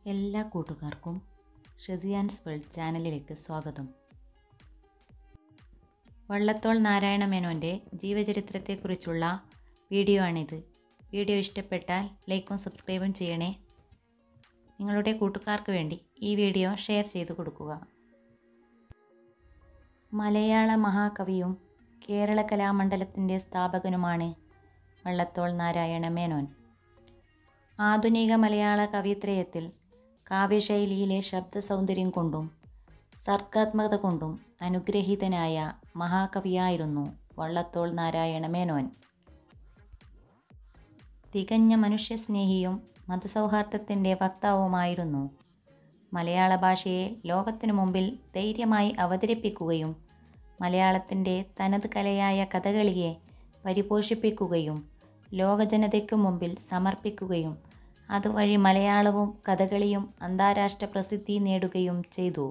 എല്ലാ കൂട്ടുകാർക്കും ഷെസിയാൻസ് വേൾഡ് ചാനലിലേക്ക് സ്വാഗതം വള്ളത്തോൾ നാരായണ മേനോൻ്റെ ജീവചരിത്രത്തെക്കുറിച്ചുള്ള വീഡിയോ ആണിത് വീഡിയോ ഇഷ്ടപ്പെട്ടാൽ ലൈക്കും സബ്സ്ക്രൈബും ചെയ്യണേ നിങ്ങളുടെ കൂട്ടുകാർക്ക് വേണ്ടി ഈ വീഡിയോ ഷെയർ ചെയ്തു കൊടുക്കുക മലയാള മഹാകവിയും കേരള കലാമണ്ഡലത്തിൻ്റെ സ്ഥാപകനുമാണ് വള്ളത്തോൾ നാരായണ മേനോൻ ആധുനിക മലയാള കവിത്രയത്തിൽ കാവ്യശൈലിയിലെ ശബ്ദ സൗന്ദര്യം കൊണ്ടും സർഗാത്മകത കൊണ്ടും അനുഗ്രഹീതനായ മഹാകവിയായിരുന്നു വള്ളത്തോൾ നാരായണ മേനോൻ തികഞ്ഞ മനുഷ്യസ്നേഹിയും മതസൗഹാർദ്ദത്തിൻ്റെ വക്താവുമായിരുന്നു മലയാള ഭാഷയെ ലോകത്തിനു മുമ്പിൽ ധൈര്യമായി അവതരിപ്പിക്കുകയും മലയാളത്തിൻ്റെ തനത് കലയായ കഥകളിയെ പരിപോഷിപ്പിക്കുകയും ലോകജനതയ്ക്കു മുമ്പിൽ സമർപ്പിക്കുകയും അതുവഴി മലയാളവും കഥകളിയും അന്താരാഷ്ട്ര പ്രസിദ്ധി നേടുകയും ചെയ്തു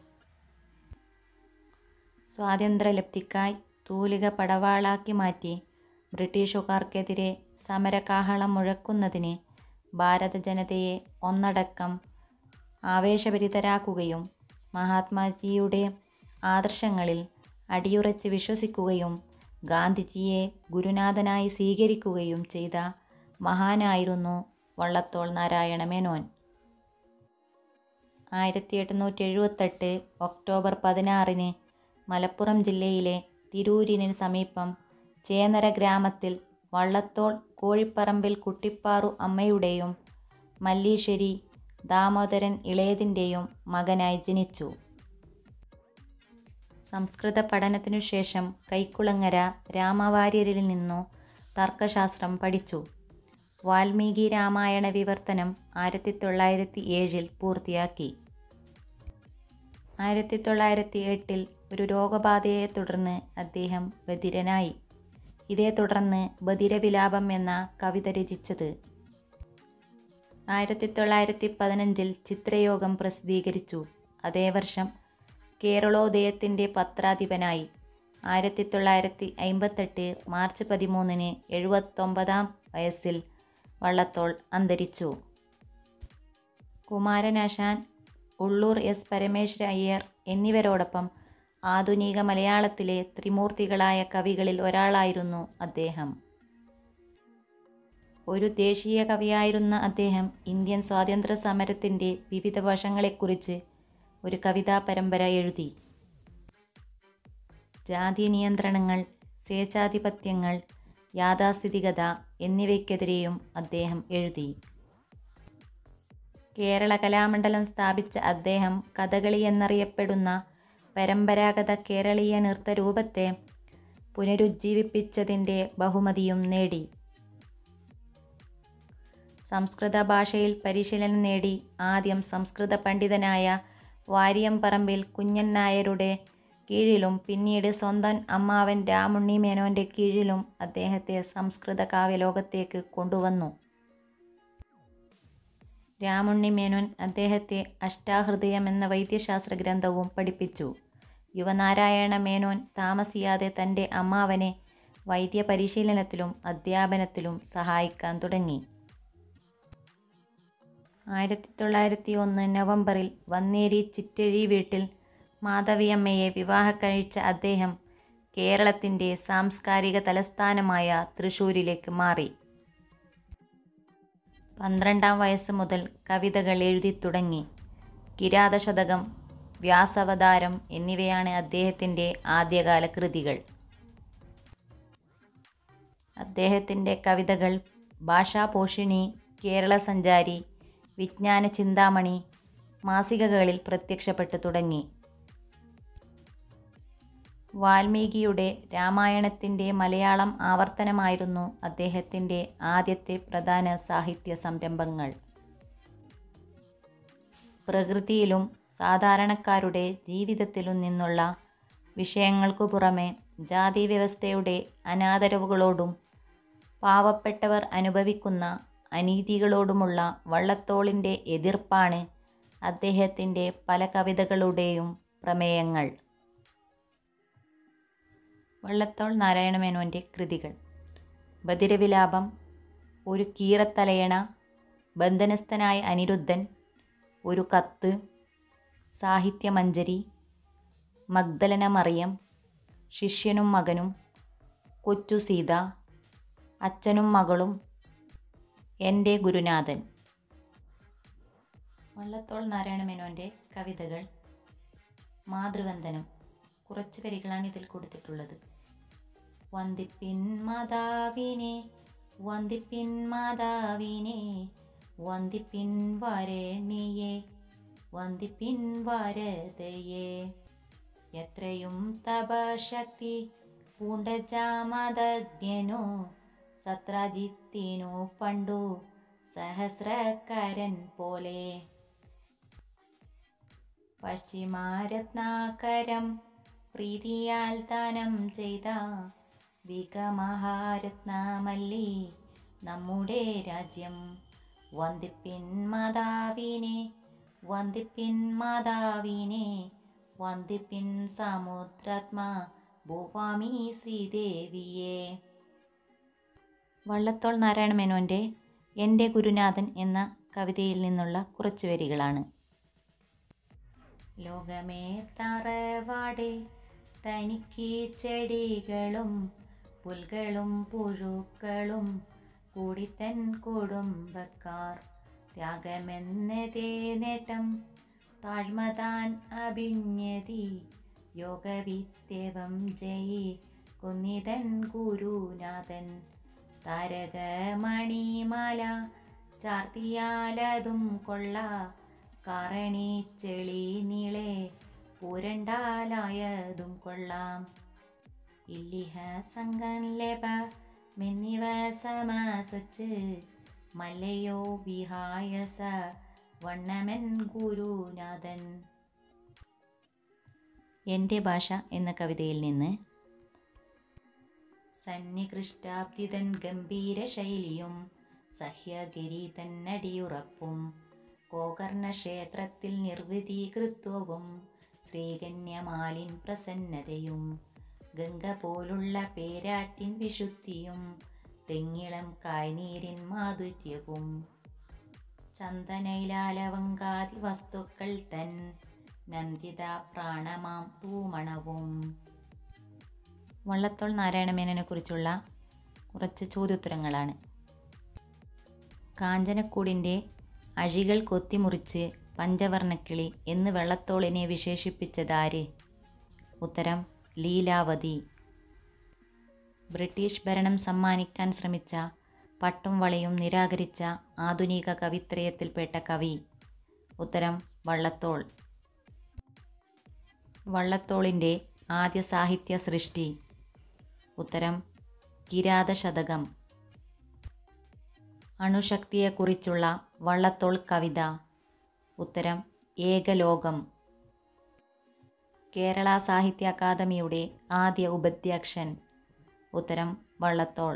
സ്വാതന്ത്ര്യലബ്ധിക്കായി തൂലിക പടവാളാക്കി മാറ്റി ബ്രിട്ടീഷുകാർക്കെതിരെ സമരകാഹളം മുഴക്കുന്നതിന് ഭാരത ജനതയെ ഒന്നടക്കം ആവേശഭരിതരാക്കുകയും മഹാത്മാജിയുടെ ആദർശങ്ങളിൽ അടിയുറച്ച് വിശ്വസിക്കുകയും ഗാന്ധിജിയെ ഗുരുനാഥനായി സ്വീകരിക്കുകയും ചെയ്ത മഹാനായിരുന്നു വള്ളത്തോൾ നാരായണ മേനോൻ ആയിരത്തി എട്ടുന്നൂറ്റി എഴുപത്തെട്ട് ഒക്ടോബർ പതിനാറിന് മലപ്പുറം ജില്ലയിലെ തിരൂരിന് സമീപം ചേന്നര ഗ്രാമത്തിൽ വള്ളത്തോൾ കോഴിപ്പറമ്പിൽ കുട്ടിപ്പാറു അമ്മയുടെയും മല്ലീശ്വരി ദാമോദരൻ ഇളയതിൻ്റെയും മകനായി ജനിച്ചു സംസ്കൃത പഠനത്തിനു ശേഷം കൈക്കുളങ്ങര രാമവാര്യരിൽ നിന്നു തർക്കശാസ്ത്രം പഠിച്ചു വാൽമീകി രാമായണ വിവർത്തനം ആയിരത്തി തൊള്ളായിരത്തി ഏഴിൽ പൂർത്തിയാക്കി ആയിരത്തി തൊള്ളായിരത്തി എട്ടിൽ ഒരു രോഗബാധയെ തുടർന്ന് അദ്ദേഹം ബധിരനായി ഇതേ തുടർന്ന് ബധിരവിലാപം എന്ന കവിത രചിച്ചത് ആയിരത്തി തൊള്ളായിരത്തി പതിനഞ്ചിൽ ചിത്രയോഗം പ്രസിദ്ധീകരിച്ചു അതേ വർഷം കേരളോദയത്തിൻ്റെ പത്രാധിപനായി ആയിരത്തി തൊള്ളായിരത്തി അമ്പത്തെട്ട് മാർച്ച് പതിമൂന്നിന് എഴുപത്തൊമ്പതാം വയസ്സിൽ വള്ളത്തോൾ അന്തരിച്ചു കുമാരനാശാൻ ഉള്ളൂർ എസ് പരമേശ്വര അയ്യർ എന്നിവരോടൊപ്പം ആധുനിക മലയാളത്തിലെ ത്രിമൂർത്തികളായ കവികളിൽ ഒരാളായിരുന്നു അദ്ദേഹം ഒരു ദേശീയ കവിയായിരുന്ന അദ്ദേഹം ഇന്ത്യൻ സ്വാതന്ത്ര്യ സമരത്തിൻ്റെ വിവിധ വശങ്ങളെക്കുറിച്ച് ഒരു കവിതാ പരമ്പര എഴുതി ജാതി നിയന്ത്രണങ്ങൾ സ്വേച്ഛാധിപത്യങ്ങൾ യാഥാസ്ഥിതികത എന്നിവയ്ക്കെതിരെയും അദ്ദേഹം എഴുതി കേരള കലാമണ്ഡലം സ്ഥാപിച്ച അദ്ദേഹം കഥകളി എന്നറിയപ്പെടുന്ന പരമ്പരാഗത കേരളീയ നൃത്തരൂപത്തെ പുനരുജ്ജീവിപ്പിച്ചതിൻ്റെ ബഹുമതിയും നേടി സംസ്കൃത ഭാഷയിൽ പരിശീലനം നേടി ആദ്യം സംസ്കൃത പണ്ഡിതനായ വാരിയംപറമ്പിൽ കുഞ്ഞൻ നായരുടെ കീഴിലും പിന്നീട് സ്വന്തം അമ്മാവൻ രാമുണ്ണി മേനോൻ്റെ കീഴിലും അദ്ദേഹത്തെ സംസ്കൃത കാവ്യലോകത്തേക്ക് കൊണ്ടുവന്നു രാമുണ്ണി മേനോൻ അദ്ദേഹത്തെ അഷ്ടാഹൃദയം എന്ന വൈദ്യശാസ്ത്ര ഗ്രന്ഥവും പഠിപ്പിച്ചു യുവനാരായണ മേനോൻ താമസിയാതെ തൻ്റെ അമ്മാവനെ വൈദ്യ പരിശീലനത്തിലും അധ്യാപനത്തിലും സഹായിക്കാൻ തുടങ്ങി ആയിരത്തി തൊള്ളായിരത്തി ഒന്ന് നവംബറിൽ വന്നേരി ചിറ്റഴി വീട്ടിൽ മാധവിയമ്മയെ വിവാഹം കഴിച്ച അദ്ദേഹം കേരളത്തിൻ്റെ സാംസ്കാരിക തലസ്ഥാനമായ തൃശ്ശൂരിലേക്ക് മാറി പന്ത്രണ്ടാം വയസ്സ് മുതൽ കവിതകൾ എഴുതി തുടങ്ങി കിരാതശതകം വ്യാസവതാരം എന്നിവയാണ് അദ്ദേഹത്തിൻ്റെ ആദ്യകാല കൃതികൾ അദ്ദേഹത്തിൻ്റെ കവിതകൾ ഭാഷാപോഷിണി കേരള സഞ്ചാരി വിജ്ഞാന ചിന്താമണി മാസികകളിൽ പ്രത്യക്ഷപ്പെട്ടു തുടങ്ങി വാൽമീകിയുടെ രാമായണത്തിൻ്റെ മലയാളം ആവർത്തനമായിരുന്നു അദ്ദേഹത്തിൻ്റെ ആദ്യത്തെ പ്രധാന സാഹിത്യ സംരംഭങ്ങൾ പ്രകൃതിയിലും സാധാരണക്കാരുടെ ജീവിതത്തിലും നിന്നുള്ള വിഷയങ്ങൾക്കു പുറമെ ജാതി വ്യവസ്ഥയുടെ അനാദരവുകളോടും പാവപ്പെട്ടവർ അനുഭവിക്കുന്ന അനീതികളോടുമുള്ള വള്ളത്തോളിൻ്റെ എതിർപ്പാണ് അദ്ദേഹത്തിൻ്റെ പല കവിതകളുടെയും പ്രമേയങ്ങൾ വള്ളത്തോൾ നാരായണമേനോൻ്റെ കൃതികൾ ബദിരവിലാപം ഒരു കീറത്തലയണ ബന്ധനസ്ഥനായ അനിരുദ്ധൻ ഒരു കത്ത് സാഹിത്യമഞ്ജരി മഗ്ദലന മറിയം ശിഷ്യനും മകനും കൊച്ചു സീത അച്ഛനും മകളും എൻ്റെ ഗുരുനാഥൻ വള്ളത്തോൾ നാരായണ മേനോൻ്റെ കവിതകൾ മാതൃവന്ദനം കുറച്ച് വരികളാണ് ഇതിൽ കൊടുത്തിട്ടുള്ളത് വന്ദിപ്പിൻ മാതാവിനെ വന്ദിപ്പിൻ മാതാവിനെ വന്ദിപ്പിൻ വരണിയെ വന്ദിപ്പിൻ വരതയെ എത്രയും തപശക്തി പൂണ്ടജാമതജ്ഞനോ സത്രജിത്തിനു പണ്ടു സഹസ്രകരൻ പോലെ പശ്ചിമാരത്നാകരം പ്രീതിയാൽ ദാനം ചെയ്ത വികമഹാരത്നമല്ലി നമ്മുടെ രാജ്യം വന്ദിപ്പിൻ മാതാവിനെ വന്ദിപ്പിൻ മാതാവിനെ വന്ദിപ്പിൻ സമുദ്രാത്മാ ഭൂവാമി ശ്രീദേവിയെ വള്ളത്തോൾ നാരായണ മേനോൻ്റെ എൻ്റെ ഗുരുനാഥൻ എന്ന കവിതയിൽ നിന്നുള്ള കുറച്ച് വരികളാണ് ലോകമേ തറവാട് തനിക്ക് ചെടികളും പുൽകളും പുഴുക്കളും കൂടി തൻ കുടുംബക്കാർ ത്യാഗമെന്നതേ നേട്ടം താഴ്മതാൻ അഭിജ്ഞതി യോഗവിദ്യവം ജയി കുന്നിതൻ ഗുരുനാഥൻ താരകമണിമാല ചാർത്തിയാലതും കൊള്ള കാരണി ചെളി നീളെ പൂരണ്ടാലായതും കൊള്ളാം ഇല്ലിഹ സംഘം ലേപ മെന്നിവ സമസ്വച്ച് മല്ലയോ വിഹായസ വണ്ണമൻ ഗുരുനാഥൻ എൻ്റെ ഭാഷ എന്ന കവിതയിൽ നിന്ന് സന്നികൃഷ്ടാബ്ദിതൻ ഗംഭീര ശൈലിയും സഹ്യഗിരി തന്നടിയുറപ്പും ഗോകർണ ക്ഷേത്രത്തിൽ നിർവിധീകൃത്വവും ശ്രീകന്യമാലിൻ പ്രസന്നതയും ഗംഗ പോലുള്ള പേരാറ്റിൻ വിശുദ്ധിയും തെങ്ങിളം കായ്നീരിൻ മാധുര്യവും ചന്ദനയിലാലവങ്കാതി വസ്തുക്കൾ തൻ നന്ദിത പ്രാണമാം തൂമണവും വള്ളത്തോൾ നാരായണമേനോനെ കുറിച്ചുള്ള കുറച്ച് ചോദ്യോത്തരങ്ങളാണ് കാഞ്ചനക്കൂടിൻ്റെ അഴികൾ കൊത്തിമുറിച്ച് പഞ്ചവർണ്ണക്കിളി എന്ന് വെള്ളത്തോളിനെ വിശേഷിപ്പിച്ചതാര് ഉത്തരം ലീലാവതി ബ്രിട്ടീഷ് ഭരണം സമ്മാനിക്കാൻ ശ്രമിച്ച പട്ടും വളയും നിരാകരിച്ച ആധുനിക കവിത്രയത്തിൽപ്പെട്ട കവി ഉത്തരം വള്ളത്തോൾ വള്ളത്തോളിൻ്റെ ആദ്യ സാഹിത്യ സൃഷ്ടി ഉത്തരം കിരാതശതകം അണുശക്തിയെക്കുറിച്ചുള്ള വള്ളത്തോൾ കവിത ഉത്തരം ഏകലോകം കേരള സാഹിത്യ അക്കാദമിയുടെ ആദ്യ ഉപാധ്യക്ഷൻ ഉത്തരം വള്ളത്തോൾ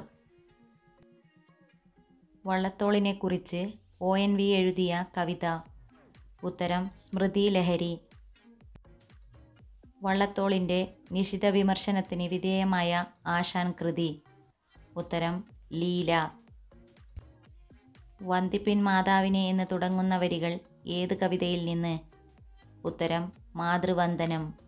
വള്ളത്തോളിനെക്കുറിച്ച് ഒ എൻ വി എഴുതിയ കവിത ഉത്തരം സ്മൃതി ലഹരി വള്ളത്തോളിൻ്റെ നിശിത വിമർശനത്തിന് വിധേയമായ ആശാൻ കൃതി ഉത്തരം ലീല വന്ദിപ്പിൻ മാതാവിനെ എന്ന് തുടങ്ങുന്ന വരികൾ ഏത് കവിതയിൽ നിന്ന് ഉത്തരം മാതൃവന്ദനം